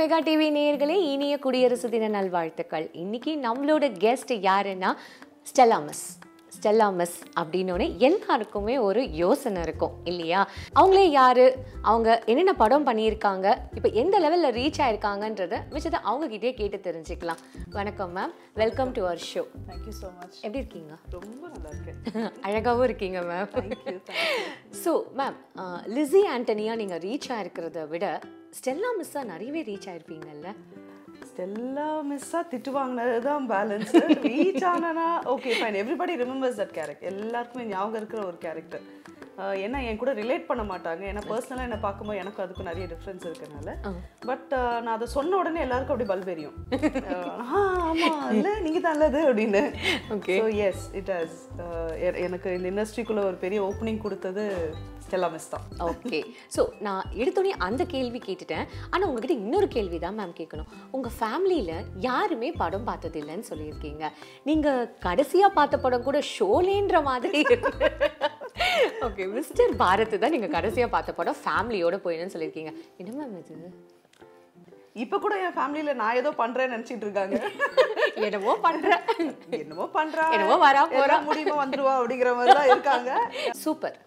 Mega TV நேயர்களே இனிய குடியரசு தின நல்வாழ்த்துக்கள் இன்னைக்கு நம்மளோட கெஸ்ட் யாருன்னா ஸ்டெல்லா மிஸ் ஸ்டெல்லா மிஸ் அப்படின்னோடனே எல்லாருக்குமே ஒரு யோசனை இருக்கும் இல்லையா அவங்களே யாரு அவங்க என்னென்ன படம் பண்ணியிருக்காங்க இப்போ எந்த லெவலில் ரீச் ஆயிருக்காங்கன்றத மிச்சத்தை அவங்க கிட்டே கேட்டு தெரிஞ்சுக்கலாம் வணக்கம் ma'am welcome to our show thank you so much எப்படி இருக்கீங்க ரொம்ப நல்லா இருக்கேன் அழகாகவும் இருக்கீங்க ma'am thank you thank you so ma'am Lizzie ஆண்டனியா நீங்கள் ரீச் ஆயிருக்கிறத விட ஸ்டெல்லா மிஸ்ஸாக நிறையவே ரீச் ஆயிருப்பீங்கல்ல ஸ்டெல்லா மிஸ்ஸா திட்டு வாங்கினது தான் பேலன்ஸ் ரீச் ஆனா okay fine everybody remembers that character எல்லாருக்குமே ஞாபகம் இருக்கிற ஒரு கேரக்டர் ஏன்னா என் கூட ரிலேட் பண்ண மாட்டாங்க ஏன்னா பர்சனலாக என்ன பார்க்கும்போது எனக்கும் அதுக்கும் நிறைய டிஃப்ரென்ஸ் இருக்கனால பட் நான் அதை சொன்ன உடனே எல்லாருக்கும் அப்படி பல்பெரியும் ஆமாம் இல்லை நீங்கள் தான் நல்லது அப்படின்னு Okay. So yes it has எனக்கு இந்த இண்டஸ்ட்ரிக்குள்ளே ஒரு பெரிய ஓப்பனிங் கொடுத்தது ஸ்டெல்லா மிஸ் தான் ஓகே ஸோ நான் எடுத்தோடனே அந்த கேள்வி கேட்டுட்டேன் ஆனால் உங்ககிட்ட இன்னொரு கேள்வி தான் மேம் கேட்கணும் உங்கள் ஃபேமிலியில் யாருமே படம் பார்த்தது இல்லைன்னு சொல்லியிருக்கீங்க நீங்கள் கடைசியாக பார்த்த படம் கூட ஷோலேன்ற மாதிரி ஓகே மிஸ்டர் பாரத் தான் நீங்கள் கடைசியாக பார்த்த படம் ஃபேமிலியோட போயிடுன்னு சொல்லியிருக்கீங்க என்ன மேம் இது இப்போ கூட என் ஃபேமிலியில நான் ஏதோ பண்றேன்னு நினைச்சிட்டு இருக்காங்க என்னவோ பண்ணுறேன் என்னமோ பண்றா என்னமோ வரா போறா. எல்லாம் முடியுமா வந்துருவா அப்படிங்கிற மாதிரி தான் இருக்காங்க super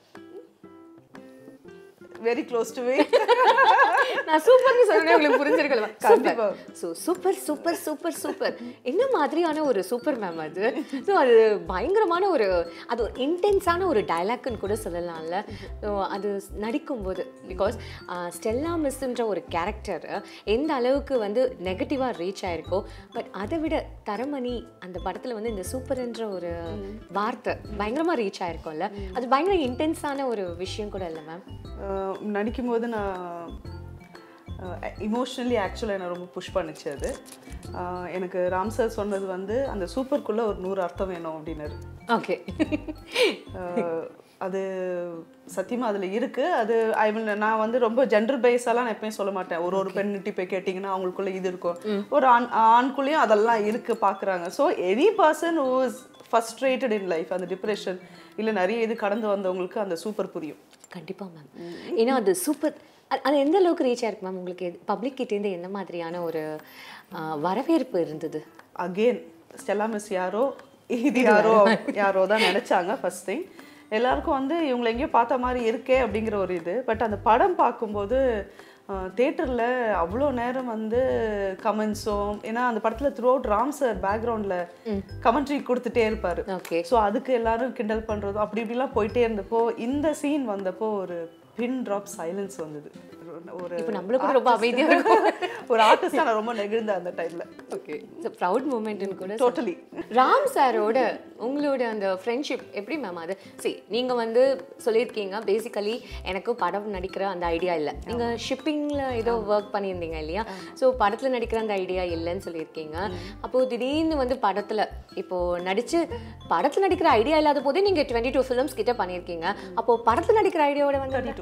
very close to me நான் சூப்பர்னு சொன்னேன் உங்களுக்கு புரிஞ்சிருக்கலாம் கண்டிப்பா. So super super super super என்ன மாதிரியான ஒரு சூப்பர் மேம் அது ஸோ அது பயங்கரமான ஒரு அது ஒரு இன்டென்ஸான ஒரு டைலாக்னு கூட சொல்லலாம்ல ஸோ அது நடிக்கும்போது பிகாஸ் ஸ்டெல்லா மிஸ்ன்ற ஒரு கேரக்டர் எந்த அளவுக்கு வந்து நெகட்டிவாக ரீச் ஆயிருக்கோ பட் அதை விட தரமணி அந்த படத்தில் வந்து இந்த சூப்பர்ன்ற ஒரு வார்த்தை பயங்கரமாக ரீச் ஆயிருக்கோம்ல அது பயங்கர இன்டென்ஸான ஒரு விஷயம் கூட இல்லை மேம் நடிக்கும்போது நான் இமோஷ்னலி ஆக்சுவலாக என்னை ரொம்ப புஷ் பண்ணுச்சு அது அஹ், எனக்கு ராம் சார் சொன்னது வந்து அந்த சூப்பருக்குள்ளே ஒரு நூறு அர்த்தம் வேணும் அப்படின்னாரு ஓகே அஹ், அது சத்தியமாக அதில் இருக்குது அது ஐ மீன் நான் வந்து ரொம்ப ஜென்டர் பேஸாலாம் நான் எப்பயும் சொல்ல மாட்டேன் ஒரு ஒரு பெண்ணிட்டி போய் கேட்டிங்கன்னா அவங்களுக்குள்ள இது இருக்கும் ஒரு ஆண் ஆண்குள்ளேயும் அதெல்லாம் இருக்குது பார்க்குறாங்க so any person who is frustrated in life அந்த டிப்ரெஷன் இல்லை நிறைய இது கடந்து வந்தவங்களுக்கு அந்த சூப்பர் புரியும் கண்டிப்பா மேம் ஏன்னா அது சூப்பர் அது எந்த அளவுக்கு ரீச் ஆயிருக்கு மேம் உங்களுக்கு பப்ளிக் கிட்டேருந்து என்ன மாதிரியான ஒரு ஆ, வரவேற்பு இருந்தது அகெயின் ஸ்டெல்லா மிஸ் யாரோ இது யாரோ யாரோ தான் நினச்சாங்க ஃபர்ஸ்ட் திங் எல்லாருக்கும் வந்து இவங்களை எங்கேயோ பார்த்த மாதிரி இருக்கே அப்படிங்கிற ஒரு இது பட் அந்த படம் பார்க்கும்போது தேட்டரில் அவ்வளோ நேரம் வந்து கமெண்ட்ஸும் ஏன்னா அந்த படத்தில் த்ரூ அவுட் ராம் சார் பேக்ரவுண்டில் கமெண்ட்ரி கொடுத்துட்டே இருப்பார் ஓகே ஸோ அதுக்கு எல்லாரும் கிண்டல் பண்ணுறதும் அப்படி இப்படிலாம் போயிட்டே இருந்தப்போ இந்த சீன் வந்தப்போ ஒரு பின் ட்ராப் சைலன்ஸ் வந்தது ஒரு இப்போ நம்மளுக்கு கூட ரொம்ப அமைதியா இருக்கும் ஒரு ஆர்டிஸ்டாக நான் ரொம்ப நெகிழ்ந்தேன் அந்த டைமில் ஓகே இட்ஸ் ப்ரௌட் மூமெண்ட்னு கூட டோட்டலி ராம் சாரோட உங்களோட அந்த ஃப்ரெண்ட்ஷிப் எப்படி மேம் அது சரி நீங்க வந்து சொல்லியிருக்கீங்க பேசிக்கலி எனக்கு படம் நடிக்கிற அந்த ஐடியா இல்லை நீங்க ஷிப்பிங்ல ஏதோ ஒர்க் பண்ணியிருந்தீங்க இல்லையா ஸோ படத்துல நடிக்கிற அந்த ஐடியா இல்லைன்னு சொல்லியிருக்கீங்க அப்போ திடீர்னு வந்து படத்துல இப்போ நடிச்சு படத்துல நடிக்கிற ஐடியா இல்லாத போதே நீங்க டுவெண்ட்டி டூ ஃபிலிம்ஸ் கிட்ட பண்ணியிருக்கீங்க அப்போ படத்துல நடிக்கிற ஐடியாவோட வந்து தேர்ட்டி டூ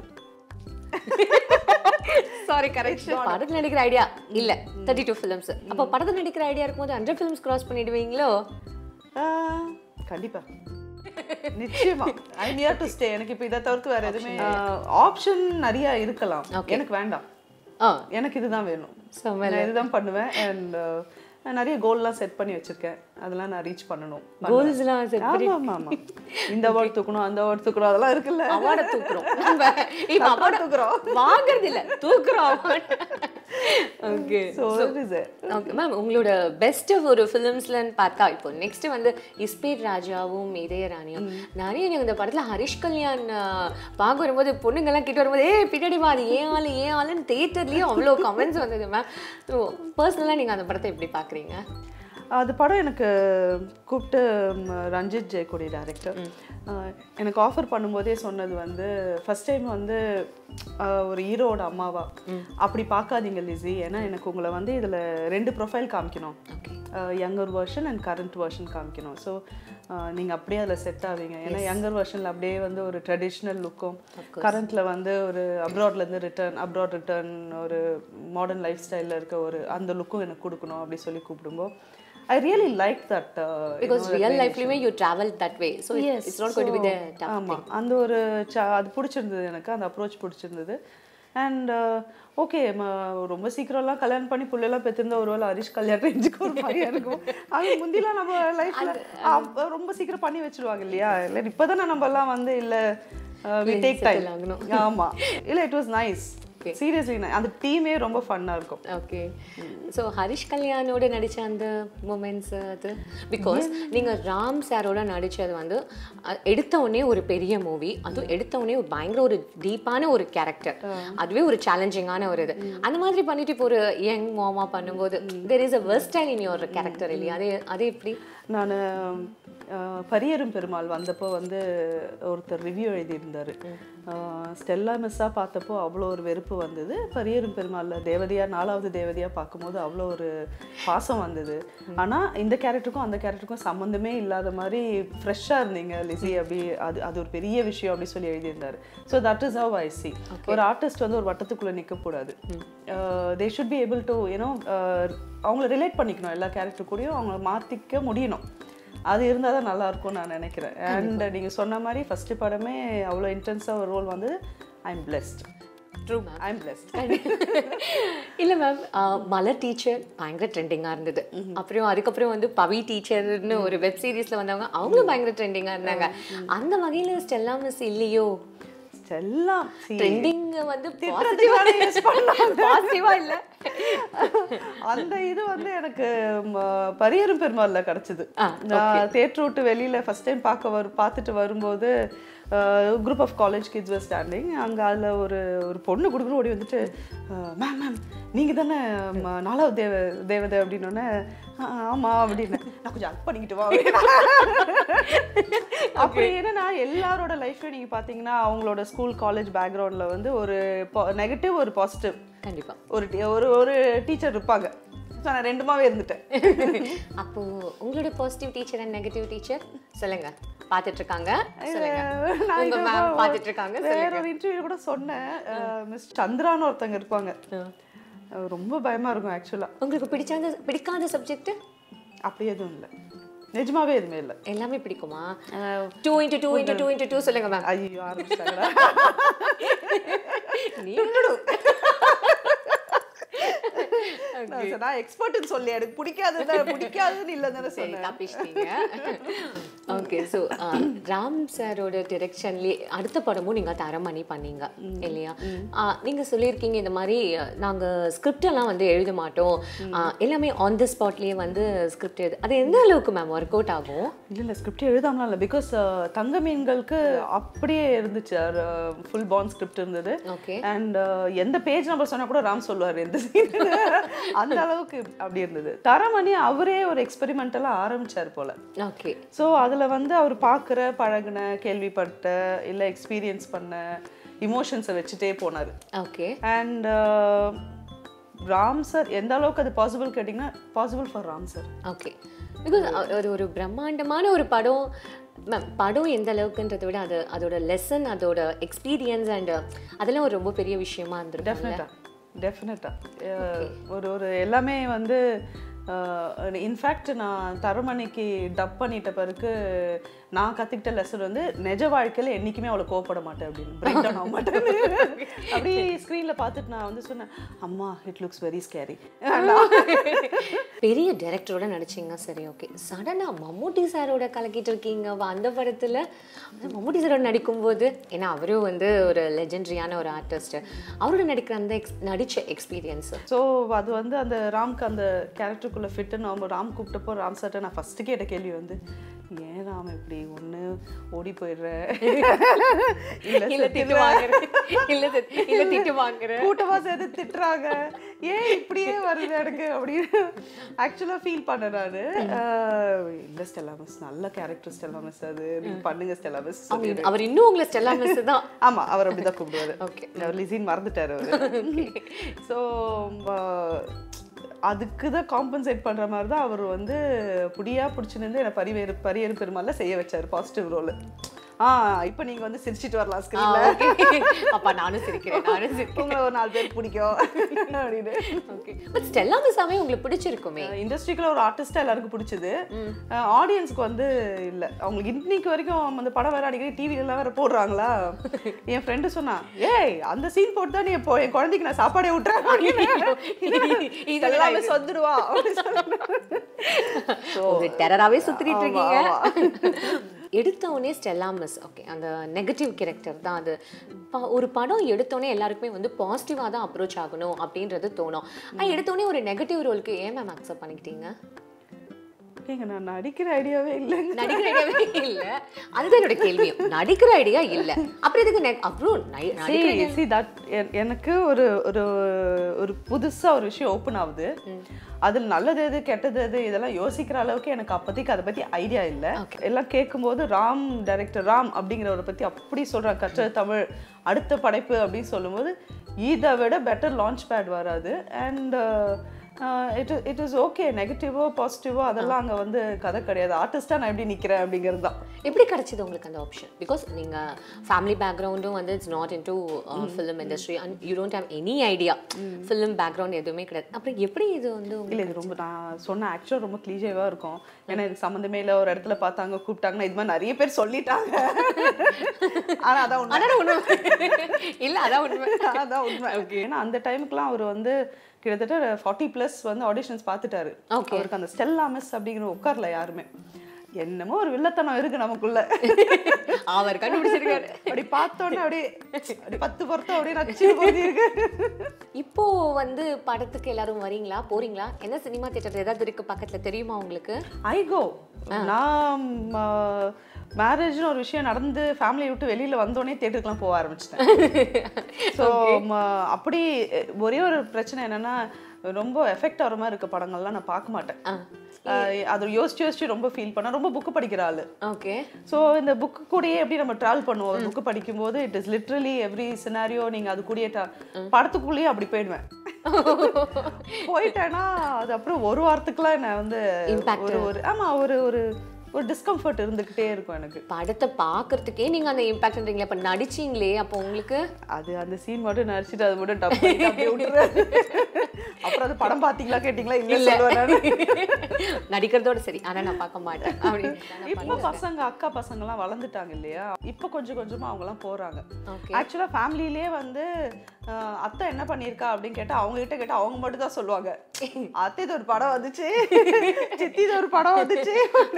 சாரி கரெக்ட் படத்துல நடிக்கிற ஐடியா இல்ல தேர்ட்டி டூ ஃபிலிம்ஸ் அப்போ படத்துல நடிக்கிற ஐடியா இருக்கும்போது ஹண்ட்ரட் ஃபிலிம்ஸ் கிராஸ் பண்ணிடுவீங்களோ ஆஹ், கண்டிப்பா நிச்சயமா ஐ நியர் டு ஸ்டே எனக்கு இப்போ இதை தவிர்த்து வேற எதுவுமே ஆப்ஷன் நிறைய இருக்கலாம் எனக்கு வேண்டாம் ஆ எனக்கு இதுதான் வேணும் செம்ம நான் இதுதான் பண்ணுவேன் அண்ட் நான் நிறைய கோல்லாம் செட் பண்ணி வச்சிருக்கேன் அதெல்லாம் நான் ரீச் பண்ணணும் கோல்ஸ்லாம் செட் ஆமா ஆமா ஆமா இந்த அவார்ட் தூக்கணும் அந்த அவார்ட் தூக்கணும் அதெல்லாம் இருக்குல்ல அவார்டை தூக்குறோம் நம்ம இப்ப நம்ம அவார்டு தூக்குறோம். வாங்குறது இல்ல தூக்குறோம் award okay so is okay ma'am உங்களோட பெஸ்ட் ஒரு ஃபிலிம்ஸ்லன்னு பார்த்தா இப்போ நெக்ஸ்ட் வந்து இஸ்பீர் ராஜாவும் இதய ராணியும் நிறைய எனக்கு இந்த படத்துல ஹரிஷ் கல்யாண் ஆஹ், பார்க்க வரும்போது பொண்ணுங்கெல்லாம் கிட்ட வரும்போது ஏ பின்னாடி வா அது ஏன் ஆளு ஏன் ஆளுன்னு தேட்டர்லயும் அவ்வளோ கமெண்ட்ஸ் வந்தது மேம் ஸோ பர்சனலாக நீங்க அந்த படத்தை எப்படி பாக்குறீங்க அது படம் எனக்கு கூப்பிட்டு ம், ரஞ்சித் ஜெயக்குடி டைரக்டர் எனக்கு ஆஃபர் பண்ணும்போதே சொன்னது வந்து ஃபர்ஸ்ட் டைம் வந்து அஹ், ஒரு ஹீரோவோட அம்மாவா அப்படி பார்க்காதீங்க லிஸி ஏன்னா எனக்கு உங்களை வந்து இதில் ரெண்டு ப்ரொஃபைல் காமிக்கணும் okay younger version and current version காமிக்கணும் ஸோ நீங்கள் அப்படியே அதில் செட் ஆவீங்க ஏன்னா யங்கர் வெர்ஷனில் அப்படியே வந்து ஒரு ட்ரெடிஷ்னல் லுக்கும் கரண்ட்டில் வந்து ஒரு அப்ராட்லேருந்து ரிட்டர்ன் அப்ராட் ரிட்டர்ன் ஒரு மாடர்ன் லைஃப் ஸ்டைலில் இருக்க ஒரு அந்த லுக்கும் எனக்கு கொடுக்கணும் அப்படி சொல்லி கூப்பிடும்போது I really like that because real லைஃப்லயுமே you travel that way so it's not going to be the ஆமாம் அந்த ஒரு ச- அது பிடிச்சிருந்தது எனக்கு அந்த அப்ரோச் பிடிச்சிருந்தது அண்ட் ஓகே ரொம்ப சீக்கிரம்லாம் கல்யாணம் பண்ணி புள்ளையெல்லாம் பெற்றிருந்தா ஒரு வேளை ஹரிஷ் கல்யாணம் ரேஞ்சுக்கு ஒரு பையன் இருக்கும் அது முந்திலாம் நம்ம லைஃப்ல ரொம்ப சீக்கிரம் பண்ணி வச்சிருவாங்க இல்லையா இல்லை இப்போதானே நம்ம எல்லாம் வந்து இல்லை வி டேக் டைம் settle ஆகணும். ஆமா இல்லை இட் வாஸ் நைஸ் சீரியஸ்லி அந்த டீமே ரொம்ப ஃபன்னாக இருக்கும் ஓகே ஸோ ஹரிஷ் கல்யாணோட நடித்த அந்த மூமெண்ட்ஸ் அது பிகாஸ் நீங்கள் ராம் சாரோட நடித்தது வந்து அஹ், எடுத்த உடனே ஒரு பெரிய மூவி அதுவும் எடுத்த உடனே ஒரு பயங்கர ஒரு டீப்பான ஒரு கேரக்டர் அதுவே ஒரு சேலஞ்சிங்கான ஒரு இது அந்த மாதிரி பண்ணிட்டு இப்போ ஒரு யங் மாமா பண்ணும்போது there is a versatile in your character இல்லையா அதே அதே எப்படி நான் பரியரும் பெருமாள் வந்தப்போ வந்து ஒருத்தர் ரிவ்யூ எழுதியிருந்தார் ஸ்டெல்லா மிஸ்ஸாக பார்த்தப்போ அவ்வளோ ஒரு வெறுப்பு வந்தது பரியரும் பெருமாளில் தேவதையாக நாலாவது தேவதையாக பார்க்கும்போது அவ்வளோ ஒரு பாசம் வந்தது ஆனால் இந்த கேரக்டருக்கும் அந்த கேரக்டருக்கும் சம்மந்தமே இல்லாத மாதிரி ஃப்ரெஷ்ஷாக இருந்தீங்க லிசி அப்படி அது அது ஒரு பெரிய விஷயம் அப்படி சொல்லி எழுதியிருந்தார் so that is how I see ஒரு ஆர்டிஸ்ட் வந்து ஒரு வட்டத்துக்குள்ளே நிற்கக்கூடாது they should be able to you know அவங்கள ரிலேட் பண்ணிக்கணும் எல்லா கேரக்டர் கூடயும் அவங்கள மாற்றிக்க முடியணும் அது இருந்தால் தான் நல்லா இருக்கும்னு நான் நினைக்கிறேன் அண்ட் நீங்கள் சொன்ன மாதிரி ஃபர்ஸ்ட் படமே அவ்வளோ இன்டென்ஸாக ஒரு ரோல் வந்தது I am blessed true ma'am I am blessed இல்லை மேம் மலர் டீச்சர் பயங்கர ட்ரெண்டிங்காக இருந்தது அப்புறம் அதுக்கப்புறம் வந்து பவி டீச்சர்னு ஒரு வெப் சீரிஸில் வந்தவங்க அவங்களும் பயங்கர ட்ரெண்டிங்காக இருந்தாங்க அந்த வகையில் ஸ்டெல்லா மிஸ் இல்லையோ எல்லாம் ட்ரெண்டிங் வந்து திட்டுறதுக்கான use பண்ணலாம். பாசிட்டிவா இல்ல அந்த இது வந்து எனக்கு ம, பரியரும் பெருமாள்ல கிடைச்சது ஆ, நான் தேட்டர் விட்டு வெளியில ஃபர்ஸ்ட் டைம் பார்க்க வரு பார்த்துட்டு வரும்போது group of college kids were standing அங்கே அதில் ஒரு ஒரு பொண்ணு கொடுக்குற ஓடி வந்துட்டு மேம் மேம் நீங்கள் தானே ம, நாலாவது தேவ தேவதை அப்படின்னோடனே ஆமாம் அப்படின்னு நான் கொஞ்சம் அக் பண்ணிக்கிட்டு வா அப்படின்னு. அப்படி என்னன்னா எல்லாரோட லைஃப்லையும் நீங்கள் பார்த்தீங்கன்னா அவங்களோட ஸ்கூல் காலேஜ் பேக்ரவுண்டில் வந்து ஒரு நெகட்டிவ் ஒரு பாசிட்டிவ் கண்டிப்பா ஒரு டி- ஒரு ஒரு டீச்சர் இருப்பாங்க ஸோ நான் ரெண்டுமாவே இருந்துட்டேன் அப்போ உங்களோட positive teacher and negative teacher சொல்லுங்க பார்த்துட்டு இருக்காங்க சொல்லுங்க நான் உங்க இது மேம் ஒரு- பார்த்துட்டு இருக்காங்க வேற சொல்லுங்க ஒரு இன்டர்வியூ கூட சொன்னேன் மிஸ் சந்திரான்னு ஒருத்தங்க இருப்பாங்க அஹ் ரொம்ப பயமா இருக்கும் ஆக்சுவலா உங்களுக்கு பிடிச்சாத பிடிக்காத சப்ஜெக்ட் அப்படி எதுவும் இல்லை நிஜமாவே எதுவுமே இல்லை எல்லாமே பிடிக்குமா two into two into two into two சொல்லுங்க மேம் ஐயோ ஆரம்பிச்சாங்களா நீங்களும் நான் எக்ஸ்பர்ட்னு சொல்லி எனக்கு பிடிக்காது பிடிக்காதுன்னு இல்லை தானே சரி சொன்னேன் தப்பிச்சிட்டீங்க ஓகே ஸோ ராம் சாரோட டிரெக்ஷன்லேயே அடுத்த படமும் நீங்கள் தரமணி பண்ணீங்க இல்லையா ஆஹ் நீங்க சொல்லியிருக்கீங்க இந்த மாதிரி அஹ், நாங்க ஸ்கிரிப்ட் எல்லாம் வந்து எழுத மாட்டோம் ஆஹ், எல்லாமே ஆன் த ஸ்பாட்லேயே வந்து ஸ்கிரிப்ட் எழுது அது எந்த அளவுக்கு மேம் ஒர்க் அவுட் ஆகும் இல்ல இல்ல ஸ்கிரிப்ட் எழுதாமலாம் இல்லை பிகாஸ் தங்க மீன்களுக்கு அப்படியே இருந்துச்சு ஃபுல் பாண்ட் ஸ்கிரிப்ட் இருந்தது ஓகே அண்ட் எந்த பேஜ் நம்பர் சொன்னா கூட ராம் சொல்லுவார் எந்த scene. அந்த அளவுக்கு அப்படி இருந்தது தரமணி அவரே ஒரு எக்ஸ்பெரிமெண்டெல்லாம் ஆரம்பிச்சார் போல ஓகே ஸோ அதில் வந்து அவர் பார்க்குற பழகுன கேள்விப்பட்ட இல்லை எக்ஸ்பீரியன்ஸ் பண்ண இமோஷன்ஸை வச்சுட்டே போனார் ஓகே அண்ட் ராம் சார் எந்த அளவுக்கு அது பாசிபிள் கேட்டிங்கன்னா possible for Ram sir okay because ஒரு ஒரு பிரம்மாண்டமான ஒரு படம் மேம் படம் எந்த அளவுக்குன்றதை விட அது அதோட லெசன் அதோட எக்ஸ்பீரியன்ஸ் அண்ட் அதெல்லாம் ஒரு ரொம்ப பெரிய விஷயமா இருந்திருக்கும் டெஃபினட்டாக டெஃபினட்டாக ஒரு ஒரு எல்லாமே வந்து இன்ஃபேக்ட் நான் தரமணிக்கு டப் பண்ணிட்ட பிறகு நான் கற்றுக்கிட்ட லெசன் வந்து நிஜ வாழ்க்கையில் என்றைக்குமே அவளை கோவப்பட மாட்டேன் அப்படின்னு பிரேக் டவுன் ஆக மாட்டேன் அப்படி ஸ்க்ரீனில் பார்த்துட்டு நான் வந்து சொன்னேன் அம்மா இட் லுக்ஸ் வெரி ஸ்கேரி பெரிய டைரக்டரோட நடிச்சீங்க சரி ஓகே சடனா மம்மூட்டி சாரோட கலக்கிட்டு இருக்கீங்க அவ அந்த படத்துல அது மம்மூட்டி சாரோட நடிக்கும்போது ஏன்னா அவரும் வந்து ஒரு லெஜெண்டரியான ஒரு ஆர்டிஸ்ட் அவரோட நடிக்கிற அந்த எக்ஸ் நடிச்ச எக்ஸ்பீரியன்ஸ் ஸோ அது வந்து அந்த ராம்க்கு அந்த கேரக்டருக்குள்ளே ஃபிட்டுன்னு அவங்க ராம் கூப்பிட்டப்போ ராம் சார்ட்ட நான் ஃபஸ்ட்டு கேட்ட கேள்வி வந்து ஏன் ராம் இப்படி ஒன்று ஓடி போயிடுற இல்லை இல்ல திட்டு வாங்குற இல்ல திட்- இல்ல திட்டு வாங்குற கூட்டமாக சேர்த்து திட்டுறாங்க ஏன் இப்படியே வருது எனக்கு அப்படின்னு ஆக்சுவலாக ஃபீல் பண்ணேன் நான் இல்லை ஸ்டெல்லா மிஸ் நல்ல கேரக்டர் ஸ்டெல்லா மிஸ் அது நீங்கள் பண்ணுங்க ஸ்டெல்லா மிஸ் அவங்க அவர் இன்னும் உங்களை ஸ்டெல்லா மிஸ் தான் ஆமாம் அவர் அப்படி தான் கூப்பிடுவார் Okay. அவர் லிசின் மறந்துட்டார் அவர் ஸோ அதுக்கு தான் காம்பன்சேட் பண்ணுற மாதிரி தான் அவர் வந்து புடியா பிடிச்சிருந்து என்னை பரிவேறு பரியறு பெருமாள்ல செய்ய வச்சார் பாசிட்டிவ் ரோல் ஆ இப்போ நீங்க வந்து சிரிச்சிட்டு வரலாம் ஆ, ஸ்கிரீன்ல okay. அப்பா நானும் சிரிக்கிறேன் நானும் சிரிக்கிறேன் உங்களை ஒரு நாலு பேருக்கு பிடிக்கும் அப்படின்னு ஓகே பட் ஸ்டெல்லா மிஸ்ஸாவே உங்களுக்கு பிடிச்சிருக்குமே இண்டஸ்ட்ரிக்குள்ள ஒரு ஆர்டிஸ்டா எல்லாருக்கும் பிடிச்சது ஆடியன்ஸ்க்கு வந்து இல்ல அவங்களுக்கு இன்னைக்கு வரைக்கும் அந்த படம் வேற அடிக்கடி டிவில எல்லாம் வேற போடுறாங்களா என் ஃப்ரெண்டு சொன்னா ஏய் அந்த சீன் போட்டு தான் நீ இப்போ என் குழந்தைக்கு நான் சாப்பாடே விட்டுறேன் அப்படின்னு. இது எல்லாமே சொந்துடுவா அப்படின்னு சொன்னா. ஒரு டெரராகவே சுத்திட்டு ஆமா, இருக்கீங்க ஆமா. எடுத்த உடனே ஸ்டெல்லா மிஸ் ஓகே அந்த நெகட்டிவ் கேரக்டர் தான் அது ப- ஒரு படம் எடுத்தோடனே எல்லாருக்குமே வந்து பாசிட்டிவாக தான் அப்ரோச் ஆகணும் அப்படின்றது தோணும் ஆனால் எடுத்தோடனே ஒரு நெகட்டிவ் ரோலுக்கு ஏன் மேம் அக்செப்ட் பண்ணிக்கிட்டீங்க ஏங்க நான் நடிக்கிற ஐடியாவே இல்லைங்க நடிக்கிற ஐடியாவே இல்ல அதுதான் என்னோட கேள்வியும் நடிக்கிற ஐடியா இல்ல அப்புறம் இதுக்கு நெ- அப்புறம் நை- நடிக்கிற See, see that எ- எனக்கு ஒரு ஒரு ஒரு புதுசா ஒரு விஷயம் ஓப்பன் ஆகுது அதில் நல்லது எது கெட்டது எது இதெல்லாம் யோசிக்கிற அளவுக்கு எனக்கு அப்போதைக்கு அதை பத்தி ஐடியா இல்லை எல்லாம் கேட்கும்போது ராம் டைரக்டர் ராம் அப்படிங்கிறவரை பத்தி அப்படி சொல்றாங்க கற்ற தமிழ் அடுத்த படைப்பு அப்படின்னு சொல்லும்போது இதை விட பெட்டர் லான்ச் பேட் வராது and it it is okay நெகட்டிவோ பாசிட்டிவோ அதெல்லாம் அங்க வந்து கதை கிடையாது ஆர்டிஸ்டா நான் எப்படி நிக்கிறேன் அப்படிங்கிறது தான் எப்படி கிடைச்சது உங்களுக்கு அந்த ஆப்ஷன் பிகாஸ் நீங்க ஃபேமிலி பேக்ரவுண்டும் வந்து it's not into film industry and you don't have any idea film background எதுவுமே கிடையாது அப்புறம் எப்படி இது வந்து உங்களுக்கு- இல்ல இது ரொம்ப நான் சொன்ன ஆக்சுவல் ரொம்ப கிளீஜேவா இருக்கும் ஏன்னா இதுக்கு சம்மந்தமே இல்ல ஒரு இடத்துல பார்த்தாங்க கூப்பிட்டாங்கன்னா இது மாதிரி நிறைய பேர் சொல்லிட்டாங்க ஆனா அதான் உண்மை அதான் உண்மை இல்ல அதான் உண்மை அதான் உண்மை ஏன்னா அந்த டைமுக்குலாம் அவர் வந்து கிட்டத்தட்ட ஃபார்ட்டி ப்ளஸ் வந்து ஆடிஷன்ஸ் பார்த்துட்டாரு Okay. அவருக்கு அந்த ஸ்டெல்லா மிஸ் அப்படிங்கிற உட்கார்ல யாருமே என்னமோ ஒரு வில்லத்தனம் இருக்கு நமக்குள்ள அவர் கண்டுபிடிச்சிருக்காரு அப்படி பார்த்தோன்னே அப்படியே அப்படி பத்து பொருத்தம் அப்படியே நச்சு போதி இருக்கு இப்போ வந்து படத்துக்கு எல்லாரும் வரீங்களா போறீங்களா என்ன சினிமா தியேட்டர் ஏதாவது இருக்கு பக்கத்துல தெரியுமா உங்களுக்கு ஐ கோ நான் மேரேஜ்னு ஒரு விஷயம் நடந்து ஃபேமிலியை விட்டு வெளியில வந்தோடனே தேட்டருக்குலாம் போக ஆரம்பிச்சிட்டேன் ஸோ அப்படி அஹ், ஒரே ஒரு பிரச்சனை என்னன்னா ரொம்ப எஃபெக்ட் ஆகிற மாதிரி இருக்க படங்கள்லாம் நான் பார்க்க மாட்டேன் அஹ், அது யோசிச்சு யோசிச்சு ரொம்ப ஃபீல் பண்ண ரொம்ப புக்கு படிக்கிற ஆளு ஓகே ஸோ இந்த புக்கு கூடயே எப்படி நம்ம ட்ராவல் பண்ணுவோம் புக்கு படிக்கும்போது it is literally every scenario நீங்கள் அது கூடயே tra- படத்துக்குள்ளேயே அப்படி போயிடுவேன் போயிட்டேன்னா அது அப்புறம் ஒரு வாரத்துக்குலாம் என்ன வந்து Impact. ஒரு ஒரு ஆமா ஒரு ஒரு ஒரு டிஸ்கம்ஃபர்ட் இருந்துகிட்டே இருக்கும் எனக்கு படத்தை பார்க்கறதுக்கே நீங்க அந்த இம்பாக்ட்ன்றீங்களா இப்ப நடிச்சீங்களே அப்போ உங்களுக்கு அது அந்த சீன் மட்டும் நடிச்சிட்டு அது மட்டும் டப் பண்ணி அப்படியே விட்டுறது அப்புறம் அது படம் பார்த்தீங்களா கேட்டிங்களா இல்லை சொல்லுவேன் நானு. நடிக்கிறதோட சரி ஆனா நான் பார்க்க மாட்டேன் அப்படி இப்போ பசங்க அக்கா பசங்கலாம் வளர்ந்துட்டாங்க இல்லையா இப்போ கொஞ்சம் கொஞ்சமா அவங்கலாம் போறாங்க ஓகே ஆக்சுவலாக ஃபேமிலியிலே வந்து அஹ், அத்தை என்ன பண்ணியிருக்கா அப்படின்னு கேட்டால் அவங்க கிட்ட கேட்டால் அவங்க மட்டும் தான் சொல்லுவாங்க அத்தை இது ஒரு படம் வந்துச்சு சித்தி இது ஒரு படம் வந்துச்சு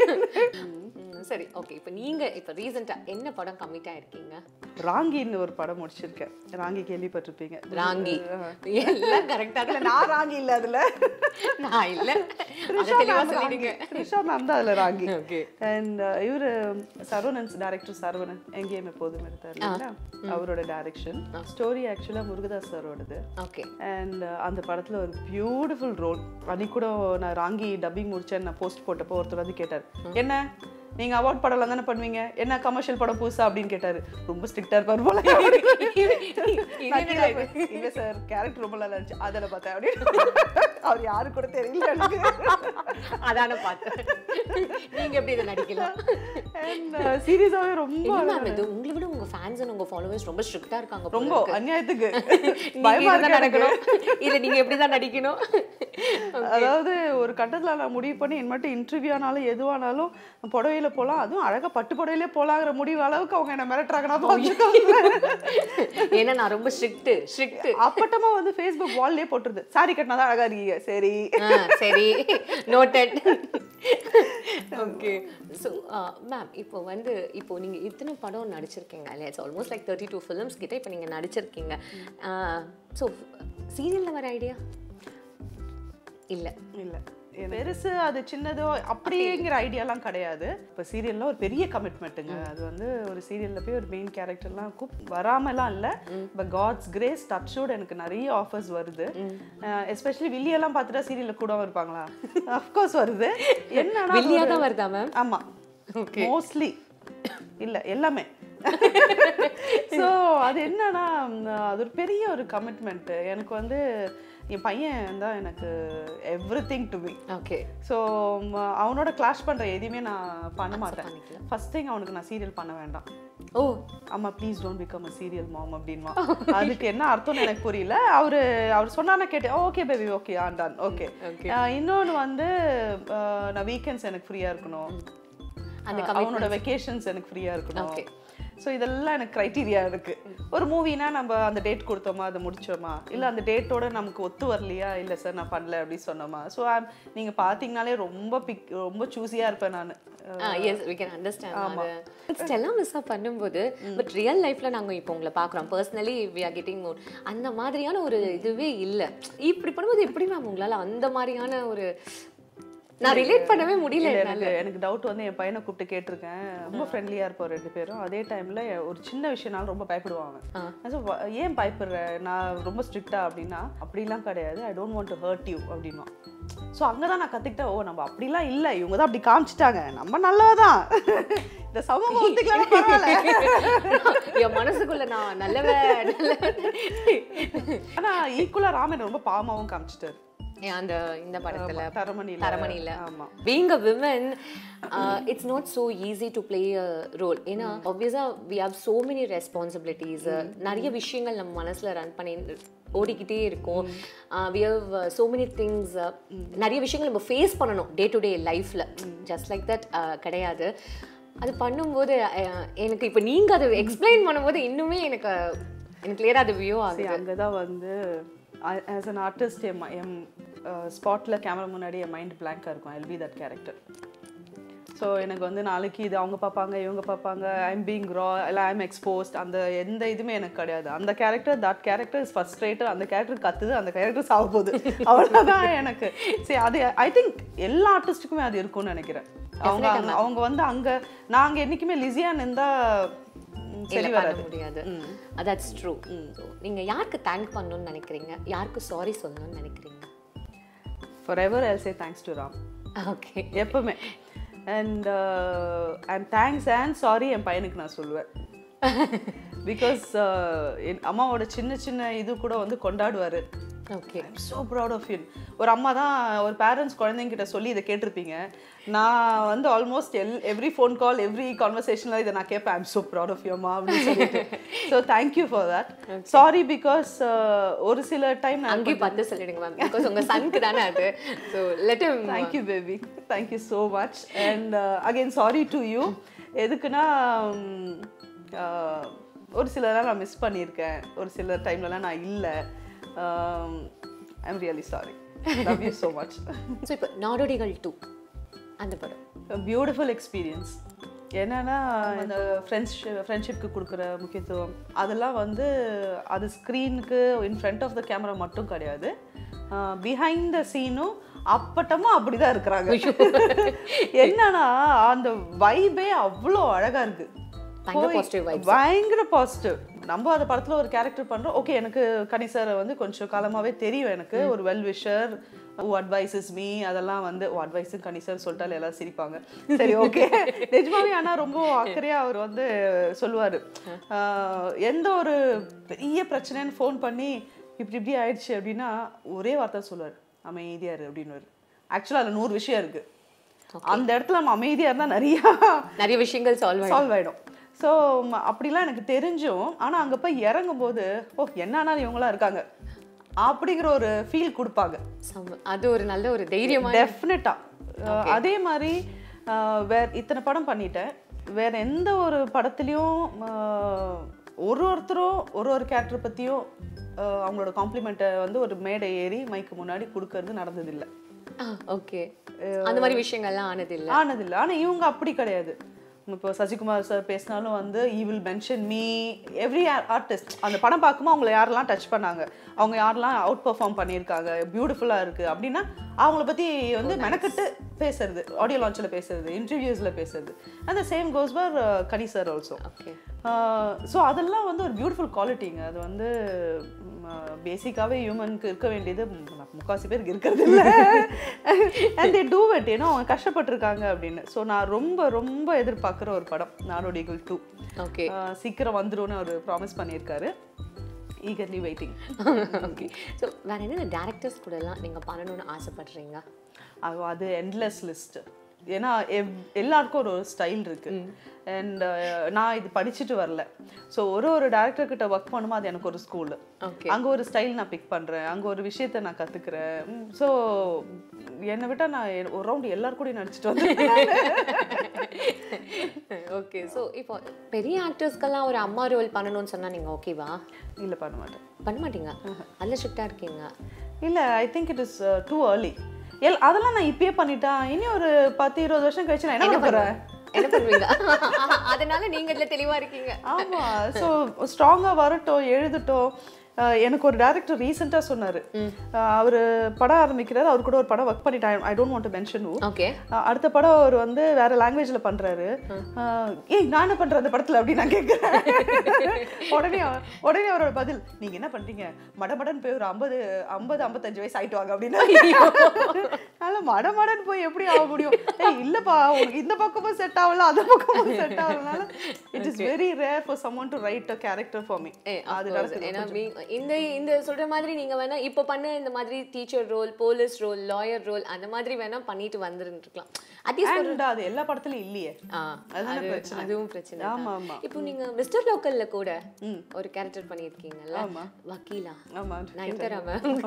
சரி ஓகே இப்போ நீங்க இப்போ ரீசெண்டா என்ன படம் கமிட் ஆயிருக்கீங்க ராங்கின்னு ஒரு படம் முடிச்சிருக்கேன் ராங்கி கேள்விப்பட்டிருப்பீங்க ராங்கி எல்லாம் கரெக்டா இல்ல நான் ராங்கி இல்ல அதுல நான் இல்ல அதை த்ரிஷா தெளிவா ma'am சொல்லிடுங்க ராங்கி. த்ரிஷா மேம் தான் அதுல ராங்கி ஓகே அண்ட் இவரு சரவணன் டைரக்டர் சரவணன் எங்கேயும் எப்போதும் எடுத்தார் இல்லைங்களா? அவரோட டைரக்ஷன் ஸ்டோரி ஆக்சுவலா முருகதாஸ் சாரோடது ஓகே அண்ட் அந்த படத்துல ஒரு பியூட்டிஃபுல் ரோல் அன்னைக்கு கூட நான் ராங்கி டப்பிங் முடிச்சேன் நான் போஸ்ட் போட்டப்போ ஒருத்தர் வந்து கேட்டார் என்ன நீங்க அவார்ட் படம்லாம் தானே பண்ணுவீங்க என்ன கமர்ஷியல் படம் புதுசா அப்படின்னு கேட்டாரு ரொம்ப ஸ்ட்ரிக்டா இருப்பார் போல நான் கீழே போய், இல்ல சார் கேரக்டர் ரொம்ப நல்லா இருந்துச்சு அதில் பார்த்தேன் அப்படின்னு அவர் யாரு கூட தெரியல எனக்கு அதான பார்த்தேன் நீங்க எப்படி இதை நடிக்கலாம் அண்ட் சீரியஸாவே ரொம்ப இல்ல மேம் இது உங்களை விட உங்க ஃபேன்ஸ் அண்ட் உங்க ஃபாலோவர்ஸ் ரொம்ப ஸ்ட்ரிக்ட்டா இருக்காங்க போல ரொம்ப இருக்கு. அநியாயத்துக்கு நீங்க பயமா இதுதான் இருக்கு எனக்கு. நடக்கணும் இல்ல நீங்க எப்படி தான் நடிக்கணும் அதாவது ஒரு கட்டத்துல நான் முடிவு பண்ணி என் மட்டும் இன்டர்வியூ ஆனாலும் எதுவானாலும் புடவையில போலாம் அதுவும் அழகா பட்டு புடவையிலே போலாங்கிற முடிவு அளவுக்கு அவங்க என்ன மிரட்டுறாங்கன்னா பார்த்துக்கோங்க. ஏன்னா நான் ரொம்ப ஸ்ட்ரிக்ட் ஸ்ட்ரிக்ட் அப்பட்டமா வந்து ஃபேஸ்புக் வால்லே போட்டுருது சாரி கட்டினா தான் அழகா இருக்கீங்க சரி சரி நோட்டட் ஓகே ஸோ மேம் இப்போ வந்து இப்போ நீங்க இத்தனை படம் நடிச்சிருக்கீங்க இல்லையா it's almost like thirty two films கிட்ட இப்போ நீங்க நடிச்சிருக்கீங்க ஸோ சீரியல்ல வர ஐடியா இல்ல இல்ல பெருசு அது சின்னதோ அப்படிங்கிற ஐடியாலாம் கிடையாது இப்போ சீரியல்ல ஒரு பெரிய கமிட்மெண்ட்டுங்க அது வந்து ஒரு சீரியல்ல போய் ஒரு மெயின் கேரக்டர்லாம் கூப் வராமலாம் இல்லை பட் காட்ஸ் கிரேஸ் டச்சோட எனக்கு நிறைய ஆஃபர்ஸ் வருது எஸ்பெஷலி வில்லியெல்லாம் பார்த்துட்டா சீரியல்ல கூட இருப்பாங்களா அஃப்கோர்ஸ் வருது என்னன்னா வெளியா தான் வருதா மேம் ஆமா மோஸ்ட்லி இல்ல எல்லாமே ஸோ அது என்னன்னா ம், அது ஒரு பெரிய ஒரு கமிட்மெண்ட் எனக்கு வந்து என் பையன் தான் எனக்கு everything to me okay so அவனோட கிளாஷ் பண்ணுற எதையுமே நான் பண்ண மாட்டேன் பண்ணிக்கல. ஃபர்ஸ்ட் திங் அவனுக்கு நான் சீரியல் பண்ண வேண்டாம் ஓ அம்மா please don't become a serial mom அப்படின்வா அதுக்கு என்ன அர்த்தம்னு எனக்கு புரியல அவரு அவர் சொன்னார்னா கேட்டேன் ஓகே பேபி ஓகே ஆண்டான் ஓகே Okay. இன்னொன்று வந்து அஹ், நான் வீக்கெண்ட்ஸ் எனக்கு ஃப்ரீயாக இருக்கணும் அந்த அஹ், அவனோட வெக்கேஷன்ஸ் எனக்கு ஃப்ரீயாக இருக்கணும் Okay. ஸோ இதெல்லாம் எனக்கு க்ரைட்டீரியா இருக்கு ஒரு மூவினா நம்ம அந்த டேட் கொடுத்தோமா அதை முடிச்சோமா இல்லை அந்த டேட்டோட நமக்கு ஒத்து வரலையா இல்லை சார் நான் பண்ணல அப்படின்னு சொன்னோமா ஸோ நீங்கள் பார்த்தீங்கனாலே ரொம்ப பிக் ரொம்ப சூஸியாக இருப்பேன் நான் எஸ் வி கேன் அண்டர்ஸ்டாண்ட் அது ஸ்டெல்லா மிஸ்ஸாக பண்ணும்போது பட் ரியல் லைஃப்ல நாங்க இப்போ உங்களை பார்க்குறோம் personally we are getting more அந்த மாதிரியான ஒரு இதுவே இல்லை இப்படி பண்ணும்போது எப்படி மேம் உங்களால அந்த மாதிரியான ஒரு நான் ரிலேட் பண்ணவே முடியல இல்ல, என்னால எனக்கு எனக்கு டவுட் வந்து என் பையனை கூப்பிட்டு கேட்டிருக்கேன் ரொம்ப ஃப்ரெண்ட்லியாக இருப்போம் ரெண்டு பேரும் அதே டைமில் ஒரு சின்ன விஷயம்னாலும் ரொம்ப பயப்படுவாங்க ஆ. நான் சொ- "வ- ஏன் பயப்படுற நான் ரொம்ப ஸ்ட்ரிக்டா அப்படின்னா அப்படிலாம் கிடையாது I don't want to hurt you அப்படின்னா ஸோ அங்கே தான் நான் கற்றுக்கிட்டேன் ஓ நம்ம அப்படிலாம் இல்லை இவங்க தான் அப்படி காமிச்சிட்டாங்க நம்ம நல்லதான் இந்த சமூகம் ஒத்துக்கலாம் பரவாயில்ல என் மனசுக்குள்ள நான் நல்லவ நல்லவ ஆனால் ஈக்குவலாக ராமன் ரொம்ப பாவமாகவும் காமிச்சிட்டாரு ஏன் அந்த இந்த படத்துல தரமணியில் தரமணியில ஆமாம் being a woman uh, it's not so easy to play a role ஏன்னா obviously we have so many responsibilities uh, நிறைய விஷயங்கள் நம்ம மனசுல ரன் பண்ணி ஓடிக்கிட்டே இருக்கும் we have so many things uh, நிறைய விஷயங்கள் நம்ம ஃபேஸ் பண்ணணும் டே டு டே லைஃப்ல ஜஸ்ட் லைக் தட் கிடையாது அது பண்ணும்போது uh, எனக்கு இப்போ நீங்க அதை எக்ஸ்பிளைன் பண்ணும்போது இன்னுமே எனக்கு எனக்கு கிளியரா அது வியூ ஆகுது அங்கே தான் வந்து ஆஸ் அன் ஆர்டிஸ்ட் என் ம- என் ஸ்பாட்டில் கேமரா முன்னாடி என் மைண்ட் பிளாங்காக இருக்கும் I'll be that character so எனக்கு வந்து நாளைக்கு இது அவங்க பார்ப்பாங்க இவங்க பார்ப்பாங்க ஐம் பீங் ரா இல்லை ஐம் எக்ஸ்போஸ்ட் அந்த எந்த இதுவுமே எனக்கு கிடையாது அந்த character that character is frustrator அந்த கேரக்டர் கத்துது அந்த கேரக்டர் சாக போகுது அவ்வளோதான் எனக்கு சரி அது ஐ திங்க் எல்லா ஆர்டிஸ்ட்டுக்குமே அது இருக்கும்னு நினைக்கிறேன் அவங்க அங்க- அவங்க வந்து அங்கே நாங்கள் என்றைக்குமே லிசியா நின்றா சரி இல்ல, பண்ண வராது முடியாது தட்ஸ் ட்ரூ நீங்க யாருக்கு தேங்க் பண்ணணும்னு நினைக்கிறீங்க யாருக்கு சாரி சொல்லணும்னு நினைக்கிறீங்க forever I'll say thanks to Ram okay எப்பவுமே and and thanks and sorry என் பையனுக்கு நான் சொல்லுவேன் பிகாஸ் என் அம்மாவோட சின்ன சின்ன இது கூட வந்து கொண்டாடுவார் okay I'm so proud of you ஒரு அம்மா தான் ஒரு பேரண்ட்ஸ் குழந்தைங்கிட்ட சொல்லி இதை கேட்டிருப்பீங்க நான் வந்து ஆல்மோஸ்ட் எல் எவ்ரி ஃபோன் கால் எவ்ரி கான்வர்சேஷனில் இதை நான் கேட்பேன் ஐம் ஸோ ப்ரௌட் ஆஃப் யூமா அப்படின்னு சொல்லிட்டு so thank you for that sorry because ஒரு சில டைம் நான் அங்கேயும் பார்த்து சொல்லிடுங்க மேம் பிகாஸ் உங்க சனுக்கு தானே அது so let thank you baby thank you so much and again sorry to you எதுக்குன்னா உம், uh, ஒரு சிலலாம் நான் மிஸ் பண்ணியிருக்கேன் ஒரு சில டைம்லலாம் நான் இல்லை I'm really sorry love you so much so இப்போ நாடோடிகள் டூ அந்த படம் பியூட்டிஃபுல் எக்ஸ்பீரியன்ஸ் என்னன்னா இந்த ஃப்ரெண்ட்ஸ் ஃப்ரெண்ட்ஷிப்க்கு கொடுக்குற முக்கியத்துவம் அதெல்லாம் வந்து அது ஸ்க்ரீனுக்கு in front of the camera மட்டும் கிடையாது பிஹைண்ட் த சீனும் அப்பட்டமா அப்படிதான் இருக்கிறாங்க என்னன்னா அந்த வைபே அவ்வளோ அழகா இருக்கு பயங்கர போய் positive vibes. பயங்கர பாசிட்டிவ் நம்ம அந்த படத்துல ஒரு கேரக்டர் பண்றோம் ஓகே எனக்கு கனி சார் வந்து கொஞ்சம் காலமாவே தெரியும் எனக்கு ஒரு well wisher he advises me அதெல்லாம் வந்து ஓ அட்வைஸ் கனி சார் சொல்லிட்டாலே எல்லாரும் சிரிப்பாங்க சரி ஓகே நிஜமாவே ஆனா ரொம்ப அக்கறையா அவர் வந்து சொல்லுவாரு ஆஹ், எந்த ஒரு பெரிய பிரச்சனைன்னு ஃபோன் பண்ணி இப்படி இப்படி ஆயிடுச்சு அப்படின்னா ஒரே வார்த்தை சொல்லுவார் அமைதியா இரு அப்படின்னு ஆக்சுவலாக அதில் நூறு விஷயம் இருக்கு அந்த இடத்துல நம்ம அமைதியா இருந்தா நிறைய நிறைய விஷயங்கள் சால்வ் ஆயிடும் சால்வ் ஆயிடும் ஸோ அப்படிலாம் எனக்கு தெரிஞ்சும் ஆனா அங்க போய் இறங்கும்போது ஓ என்ன ஆனாலும் இவங்களாம் இருக்காங்க அப்படிங்கிற ஒரு ஃபீல் கொடுப்பாங்க செம்ம. அது ஒரு நல்ல ஒரு தைரியமா டெஃபினட்டா அதே மாதிரி அஹ், வேற இத்தனை படம் பண்ணிட்டேன் வேற எந்த ஒரு படத்துலையும் அஹ், ஒரு ஒருத்தரும் ஒரு ஒரு கேரக்டர் பத்தியும் அஹ், அவங்களோட காம்ப்ளிமெண்ட்டை வந்து ஒரு மேடை ஏறி மைக்கு முன்னாடி கொடுக்கறது நடந்ததில்லை ஓகே அந்த மாதிரி விஷயங்கள்லாம் ஆனது இல்ல ஆனதில்லை ஆனா இவங்க அப்படி கிடையாது இப்போ சசிகுமார் சார் பேசினாலும் வந்து he will mention me every artist அந்த படம் பார்க்கும்போது அவங்கள யாரெல்லாம் டச் பண்ணாங்க அவங்க யாரெல்லாம் அவுட் பெர்ஃபார்ம் பண்ணியிருக்காங்க பியூட்டிஃபுல்லாக இருக்குது அப்படின்னா அவங்கள பற்றி வந்து மெனக்கட்டு பேசுறது ஆடியோ லான்ச்சில் பேசுறது இன்டர்வியூஸில் பேசுறது அந்த same goes for Kani sir also okay so அதெல்லாம் வந்து ஒரு பியூட்டிஃபுல் குவாலிட்டிங்க அது வந்து பேசிக்காகவே ஹியூமனுக்கு இருக்க வேண்டியது மு- முக்காவாசி பேருக்கு இருக்கிறது இல்லை அண்ட் தே டூ இட் ஏன்னா அவங்க கஷ்டப்பட்டிருக்காங்க அப்படின்னு ஸோ நான் ரொம்ப ரொம்ப எதிர்பார்க்குற ஒரு படம் நாடோடிகள் டூ ஓகே சீக்கிரம் வந்துரும்னு அவர் ப்ராமிஸ் பண்ணியிருக்காரு ஈகர்லி வெயிட்டிங் ஓகே ஸோ வேற என்னென்ன டேரக்டர்ஸ் கூட எல்லாம் நீங்க பண்ணணும்னு ஆசைப்படுறீங்க அது அது எண்ட்லெஸ் லிஸ்ட் ஏன்னா எவ் எல்லாருக்கும் ஒரு ஸ்டைல் இருக்கு அண்ட் நான் இது படிச்சுட்டு வரல ஸோ ஒரு ஒரு டேரக்டர் கிட்ட ஒர்க் பண்ணும்போது அது எனக்கு ஒரு ஸ்கூல் ஓகே அங்க ஒரு ஸ்டைல் நான் பிக் பண்றேன் அங்க ஒரு விஷயத்த நான் கத்துக்கிறேன் ஸோ என்னை விட்டா நான் எ- ஒரு ரவுண்ட் எல்லாரும் கூட நடிச்சிட்டு வந்தேன் ஓகே ஸோ இப்போ பெரிய ஆக்டர்ஸ்க்கெல்லாம் ஒரு அம்மா ரோல் பண்ணணும்னு சொன்னா நீங்க ஓகேவா இல்ல பண்ண மாட்டேன் பண்ண மாட்டீங்க அதில் ஸ்ட்ரிக்டாக இருக்கீங்க இல்ல I think it is too early எல் அதெல்லாம் நான் இப்பயே பண்ணிட்டேன் இனி ஒரு பத்து இருபது வருஷம் கழிச்சு நான் என்ன பண்ண போறேன் என்ன பண்ணுவீங்க அதனால நீங்க இதுல தெளிவா இருக்கீங்க ஆமா ஸோ ஸ்ட்ராங்கா வரட்டும் எழுதட்டும் அஹ் எனக்கு ஒரு டேரக்டர் ரீசெண்டாக சொன்னாரு அவர் படம் ஆரம்பிக்கிறாரு அவர் கூட ஒரு படம் ஒர்க் பண்ணிட்டேன் I don't want to mention okay அடுத்த படம் அவர் வந்து வேற லாங்குவேஜ்ல பண்றாரு அஹ் ஏய் நான் என்ன பண்றேன் அந்த படத்துல அப்படின்னு நான் கேட்கிறேன் உடனே அவ- உடனே அவரோட பதில் நீங்க என்ன பண்றீங்க மடமடன் போய் ஒரு ஐம்பது ஐம்பது ஐம்பத்தஞ்சு வயசு ஆயிட்டு வாங்க அப்படின்னு அதனால மடமடன் போய் எப்படி ஆக முடியும் ஏய் இல்லப்பா உங்களுக்கு இந்த பக்கமும் செட் ஆகல அந்த பக்கமும் செட் ஆகலனால it is very rare for someone to write a character for me ஏ, of அது course. நடக்குது ஏன்னா we- இந்த இந்த சொல்ற மாதிரி நீங்க வேணா இப்ப பண்ண இந்த மாதிரி teacher role police role lawyer role அந்த மாதிரி வேணா பண்ணிட்டு வந்துருந்துருக்கலாம் அட்லீஸ்ட் அண்ட் அது எல்லா படத்துலயும் இல்லையே அது அதுவும் பிரச்சனை ஆமா, தான். ஆமா. இப்போ நீங்க மிஸ்டர் லோக்கல்ல கூட ஒரு கேரக்டர் பண்ணியிருக்கீங்கல்ல ஆமா. வக்கீலா ஆமா நயன்தாரா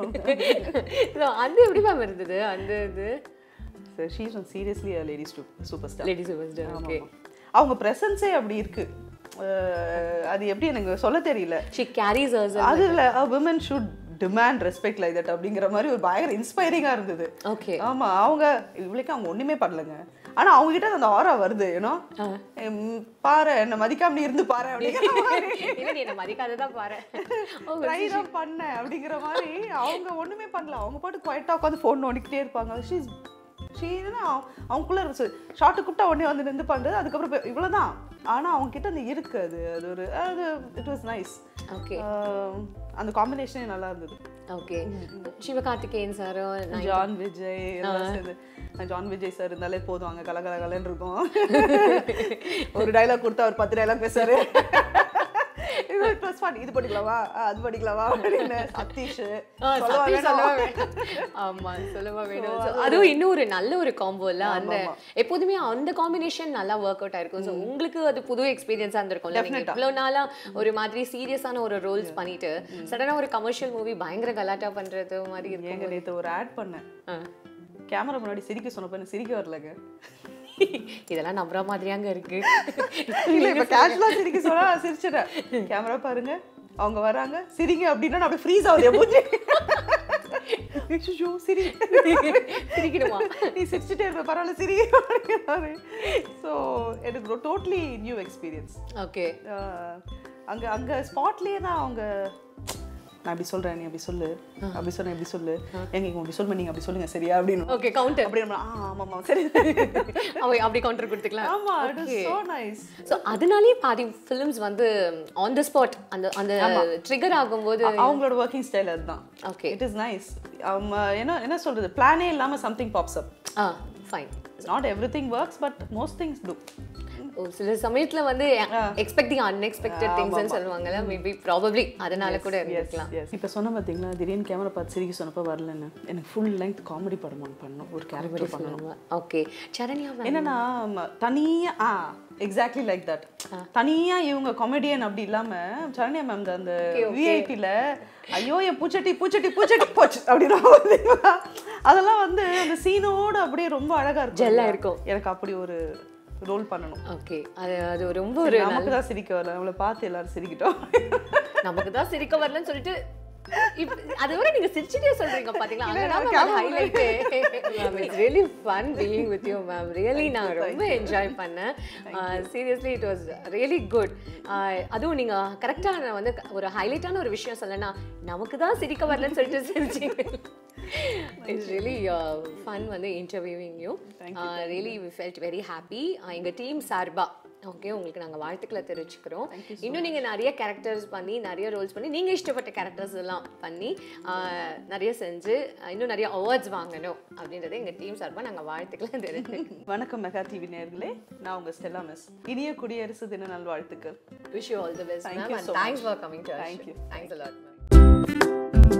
மேம் அது எப்படி மேம் இருந்தது அந்த இது she's one seriously lady superstar lady super okay அவங்க பிரசன்ஸே அப்படி இருக்கு அஹ் அது எப்படி எனக்கு சொல்ல தெரியல ஷி கேரிஸ் ஹர்ஸ் அதுல women should demand respect like that அப்படிங்கிற மாதிரி ஒரு பயங்கர இன்ஸ்பைரிங்கா இருந்தது ஓகே ஆமா அவங்க இவளுக்கு அவங்க ஒண்ணுமே பண்ணலங்க ஆனா அவங்க கிட்ட அந்த ஆரா வருது ஏன்னா பாரு என்ன மதிக்காம நீ இருந்து பாரு அப்படிங்கிற மாதிரி இல்ல நீ என்ன மதிக்காததான் பாரு ட்ரை தான் பண்ணேன் அப்படிங்கிற மாதிரி அவங்க ஒண்ணுமே பண்ணல அவங்க பாட்டு குவைட்டா உட்காந்து ஃபோன் நோண்டிக்கிட்டே இருப்பாங்க ஷீஸ் ஷீ அவங்களுக்குள்ள இருக்கு ஷார்ட்டு கூப்பிட்டா உடனே வந்து நின்று பண்றது அதுக்கப்புறம் போய் இவ்வளவுதான் ஆனா அவங்க கிட்ட அந்த இருக்கு அது அது ஒரு அது இட் வாஸ் நைஸ் ஓகே அந்த காம்பினேஷனே நல்லா இருந்தது okay Sivakarthikeyan sir John Vijay எல்லாம் சேர்ந்து ஜான் விஜய் சார் இருந்தாலே போதும் அங்க கல கல கலன்னு இருக்கும் ஒரு டைலாக் கொடுத்தா ஒரு பத்து டைலாக் பேசுறாரு இது it was fun. இது படிக்கலாமா ஆ, அது படிக்கலாமா அப்படின்னு சதீஷ் சொல்லவா வேணும்? ஆமா சொல்லவா வேணும் So, அதுவும் இன்னும் ஒரு நல்ல ஒரு காம்போ இல்ல அந்த எப்போதுமே அந்த காம்பினேஷன் நல்லா ஒர்க் அவுட் ஆயிருக்கும் ஸோ உங்களுக்கு அது புது எக்ஸ்பீரியன்ஸா இருந்திருக்கும்ல நீங்க இவ்வளவு நாளா ஒரு மாதிரி சீரியஸான ஒரு ரோல்ஸ் பண்ணிட்டு சடனா ஒரு கமர்ஷியல் மூவி பயங்கர கலாட்டா பண்றது மாதிரி இருக்கும் ஏங்க நேத்து ஒரு ஆட் பண்ணேன் ஆ. கேமரா முன்னாடி சிரிக்க சொன்னப்ப எனக்கு சிரிக்க வரலங்க இதெல்லாம் நம்புற மாதிரியாங்க இருக்கு இல்ல இப்ப கேஷுவலா சிரிக்க சொன்னா நான் சிரிச்சிடறேன் கேமரா பாருங்க அவங்க வராங்க சிரிங்க அப்படின்னா நான் அப்படியே ஃப்ரீஸ் ஆகுது என் மூஞ்சி ஐயோ, சிரி சிரிக்கணுமா நீ சிரிச்சுட்டே இருப்ப பரவாயில்ல சிரி அப்படிங்கிறாரு ஸோ எனக்கு டோட்டலி நியூ எக்ஸ்பீரியன்ஸ் ஓகே அங்க அங்க ஸ்பாட்லயே தான் அவங்க நான் அப்படி சொல்றேன் நீ அப்படி சொல்லு அப்படி சொன்னேன் இப்படி சொல்லு எங்க இவங்க அப்படி சொல்லுங்க நீங்க அப்படி சொல்லுங்க சரியா அப்படின்னு ஓகே கவுண்டர் அப்படி நம்ம, ஆ ஆமா ஆமா சரி அவ அப்படி கவுண்டர் கொடுத்துக்கலாம் ஆமா it is so nice so அதனாலே பாதி ஃபிலிம்ஸ் வந்து ஆன் த ஸ்பாட் அந்த அந்த ட்ரிகர் ஆகும்போது அவங்களோட ஒர்க்கிங் ஸ்டைல் அதுதான் ஓகே இட் இஸ் நைஸ் என்ன என்ன சொல்றது பிளானே இல்லாம something pops up ah fine not everything works but most things do சில சமயத்துல வந்து எக்ஸ்பெக்டிங் அன்எக்ஸ்பெக்டட் திங்ஸ்னு சொல்லுவாங்கல்ல மேபி ப்ராபப்ளி அதனால கூட இருந்திருக்கலாம் இப்போ சொன்ன பார்த்தீங்களா திடீர்னு கேமரா பார்த்து சிரிக்க சொன்னப்ப வரலன்னு எனக்கு ஃபுல் லெங்த் காமெடி படம் ஒன்று பண்ணணும் ஒரு கேரக்டர் பண்ணணும் ஓகே சரண்யா மேம் என்னன்னா ம, தனியா ஆ எக்ஸாக்ட்லி லைக் தட் தனியா இவங்க காமெடியன் அப்படி இல்லாம சரண்யா மேம் அந்த விஐபில ஐயோ என் பூச்சட்டி பூச்சட்டி பூச்சட்டி போச்சு அப்படின்னா பார்த்தீங்களா? அதெல்லாம் வந்து அந்த சீனோட அப்படியே ரொம்ப அழகா இருக்கும் ஜெல்லா இல்லையா? இருக்கும். எனக்கு அப்படி ஒரு ரோல் பண்ணணும் ஓகே அது அது ரொம்ப ஒரு நமக்கு தான் சிரிக்க வரல நம்மளை பார்த்து எல்லாரும் சிரிக்கிட்டோம் நமக்கு தான் சிரிக்க வரலன்னு சொல்லிட்டு இப்ப அதை விட நீங்க சிரிச்சுட்டே சொல்றீங்க பாத்தீங்களா அங்கதான் ma'am camera highlight ma'am it's really fun being with you ma'am really நான் ரொம்ப என்ஜாய் பண்ணேன் seriously it was really good அதுவும் நீங்க கரெக்டா வந்து ஒரு ஹைலைட்டான ஒரு விஷயம் சொல்லனா நமக்கு தான் சிரிக்க வரலன்னு சொல்லிட்டு சிரிச்சீங்க இட்ஸ் ரியலி ஃபன் வந்து interviewing you really we felt very happy எங்கள் டீம் சார்பா ஓகே உங்களுக்கு நாங்கள் வாழ்த்துக்களை தெரிவிச்சுக்கிறோம் இன்னும் நீங்கள் நிறைய கேரக்டர்ஸ் பண்ணி நிறைய ரோல்ஸ் பண்ணி நீங்கள் இஷ்டப்பட்ட கேரக்டர்ஸ் எல்லாம் பண்ணி ஆஹ், நிறைய செஞ்சு ஆஹ், இன்னும் நிறைய அவார்ட்ஸ் வாங்கணும் அப்படின்றத எங்கள் டீம் சார்பாக நாங்கள் வாழ்த்துக்களை தெரிவிச்சுக்கிறோம் வணக்கம் மெகா டிவி நேர்களே நான் உங்க ஸ்டெல்லா மிஸ் இனிய குடியரசு தின நல்வாழ்த்துக்கள் wish you all the best Thank ma'am you and so thanks for coming to Thank you. Thanks a lot ma'am